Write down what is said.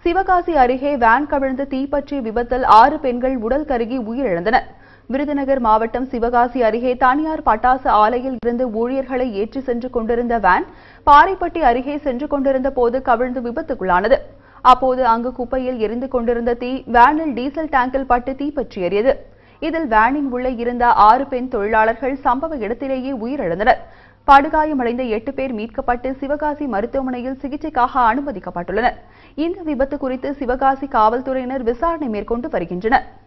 சிவகாசி அருகே வேன் கவிழ்ந்து தீப்பற்றிய விபத்தில் ஆறு பெண்கள் உடல் கருகி உயிரிழந்தனர் விருதுநகர் மாவட்டம் சிவகாசி அருகே தனியார் பட்டாசு ஆலையில் இருந்து ஊழியர்களை ஏற்றி சென்று கொண்டிருந்த வேன் பாறைப்பட்டி அருகே சென்று கொண்டிருந்த போது கவிழ்ந்து விபத்துக்குள்ளானது அப்போது அங்கு குப்பையில் எரிந்து கொண்டிருந்த தீ வேனில் டீசல் டேங்கில் பட்டு தீப்பற்றி எறியது இதில் வேனின் உள்ளே இருந்த ஆறு பெண் தொழிலாளர்கள் சம்பவ இடத்திலேயே உயிரிழந்தனர் படுகாயமடைந்த எட்டு பேர் மீட்கப்பட்டு சிவகாசி மருத்துவமனையில் சிகிச்சைக்காக அனுமதிக்கப்பட்டுள்ளனர் இந்த விபத்து குறித்து சிவகாசி காவல்துறையினர் விசாரணை மேற்கொண்டு வருகின்றனர்